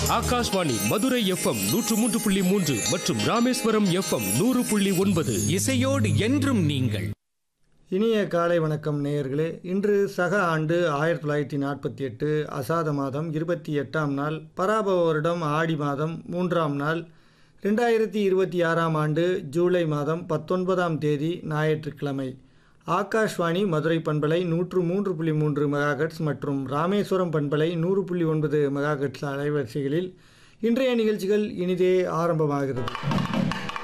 Akashvani Madurai FM நூற்று மூன்று புள்ளி மூன்று மற்றும் ராமேஸ்வரம் எஃப்எம் நூறு புள்ளி ஒன்பது இசையோடு என்றும் நீங்கள் இனிய காலை வணக்கம் நேயர்களே இன்று சக ஆண்டு ஆயிரத்தி தொள்ளாயிரத்தி நாற்பத்தி எட்டு அசாத மாதம் இருபத்தி எட்டாம் நாள் பராபவ வருடம் ஆடி மாதம் மூன்றாம் நாள் ரெண்டாயிரத்தி இருபத்தி ஆறாம் ஆண்டு ஜூலை மாதம் பத்தொன்பதாம் தேதி ஞாயிற்றுக்கிழமை ஆகாஷ்வாணி மதுரை பண்பலை நூற்று மூன்று புள்ளி மூன்று மெகாஹெட்ஸ் மற்றும் ராமேஸ்வரம் பண்பலை நூறு புள்ளி ஒன்பது மெகாஹெட்ஸ் அலைவரிசைகளில் இன்றைய நிகழ்ச்சிகள் இனிதே ஆரம்பமாகிறது